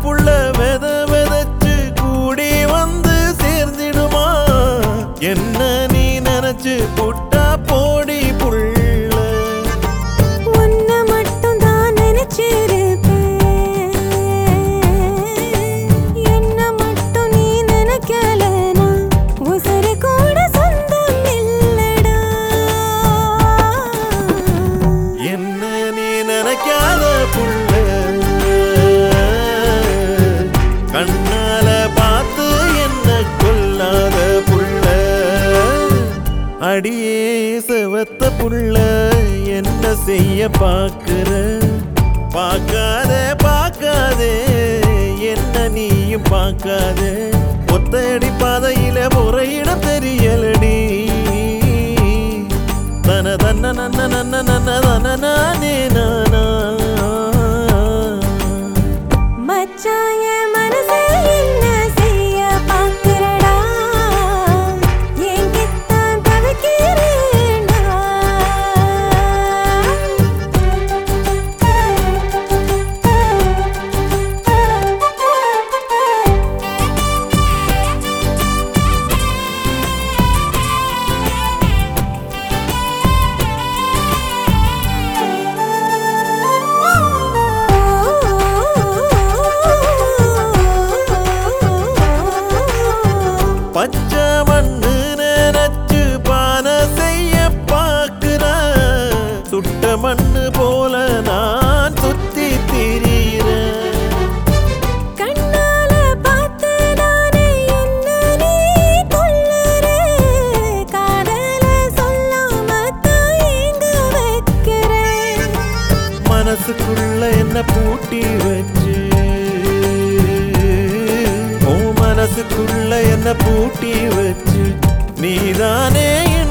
புள்ள வெத வெதச்சு கூடி வந்து சேர்ந்திடுமா என்ன நீ நினைச்சு புட்டா போடி புள்ள உன்னை மட்டும் தான் நினைச்சிருப்பேன் என்ன மட்டும் நீ நினைக்கலனா உசுறு கூட சொந்தம் இல்லடா என்ன நீ நினைக்காத புள்ள கண்ணால பார்த்து என்ன கொல்லாத புள்ள அடியே செவத்த புள்ள என்ன செய்ய பாக்குற பார்க்காத பார்க்காதே என்ன நீயும் பார்க்காதே ஒத்தடி பாதையில முறையிட தெரியலடி தன தன்ன நன்ன நன்ன நன்ன தன நானே நானா மச்சான் என் மனசை என்ன செய்ய பார்க்கிறடா என்கித்தான் தவிக்கிறேன்டா பச்சை மண்ணு நினைச்சு பான செய்ய பாக்குற சுட்ட மண்ணு போல நான் சுத்தி திரியிறேன் கண்ணால பார்த்து நானே என்ன நீ கொல்லுற காதல சொல்லாம தான் ஏங்க வைக்கிறேன் மனசுக்குள்ள என்ன பூட்டி வச்சு உன் மனசுக்குள்ள என்ன பூட்டி வச்சு நீதானே